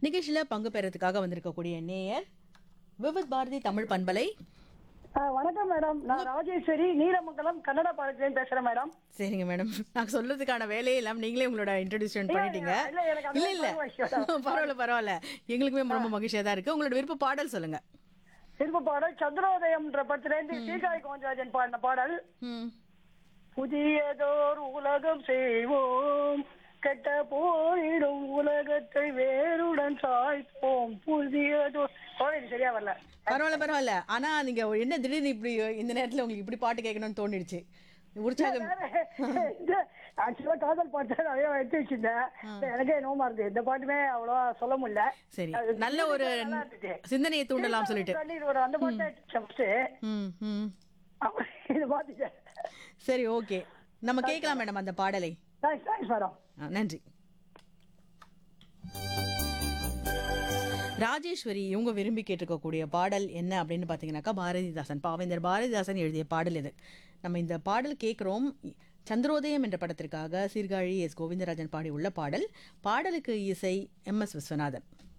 நிகழ்ச்சியில் பங்கு பெறதுக்காக வந்திருக்கக்கூடிய நேயர் விவித் பாரதி தமிழ் பண்பலை ஆ, வணக்கம் மேடம் நான் ராஜேஸ்வரி நீலமங்கலம் கன்னட பாடத்திலேருந்து பேசுறேன் மேடம் சரிங்க மேடம் நான் சொல்றதுக்கான வேலையே இல்லாம நீங்களே உங்களோட இன்ட்ரடியூஷன் பண்ணிட்டீங்க இல்ல, எனக்கு அது இல்ல இல்ல பரவாயில்ல. பரவாயில்ல பரவாயில்ல எங்களுக்குமே ரொம்ப மகிழ்ச்சியா தான் இருக்கு உங்களோட விருப்ப பாடல் சொல்லுங்க திரும்ப பாடல் சந்திரோதயம்ன்ற படத்திலேருந்து சீகாய் கோஞ்சராஜன் பாடின பாடல் ம். புதியதோர் உலகம் செய்வோம் கெட்ட போயிடும் உலகத்தை வேருடன் சாய்ப்போம் புதியதோர் கோவில் சரியா வரல பரவாயில்ல பரவாயில்ல ஆனா நீங்க என்ன திடீர்னு இப்படி இந்த நேரத்துல உங்களுக்கு இப்படி பாட்டு கேட்கணும்னு தோணிடுச்சு உற்சாகம் ஆக்சுவலா காதல் பாட்டு நிறைய எடுத்து வச்சிருந்தேன் எனக்கே நோமா இருக்கு இந்த பாட்டுமே அவ்வளவா சொல்ல முடியல சரி அது நல்ல ஒரு நல்லா இருந்துச்சு. சிந்தனையை தூண்டலாம் சொல்லிட்டு கண்ணீர் வரும் அந்த பாட்டு ஃபர்ஸ்ட் ம் ம் இது பாத்துட்டேன் சரி ஓகே நம்ம கேட்கலாம் மேடம் அந்த பாடலை தேங்க்ஸ் தேங்க்ஸ் மேடம் ஆ, நன்றி ராஜேஸ்வரி இவங்க விரும்பி கேட்டிருக்கக்கூடிய பாடல் என்ன அப்படின்னு பார்த்தீங்கன்னாக்கா பாரதிதாசன் பாவேந்தர் பாரதிதாசன் எழுதிய பாடல் இது நம்ம இந்த பாடல் கேட்குறோம் சந்திரோதயம் என்ற படத்திற்காக சீர்காழி எஸ் கோவிந்தராஜன் பாடியுள்ள பாடல் பாடலுக்கு இசை எம் எஸ் விஸ்வநாதன்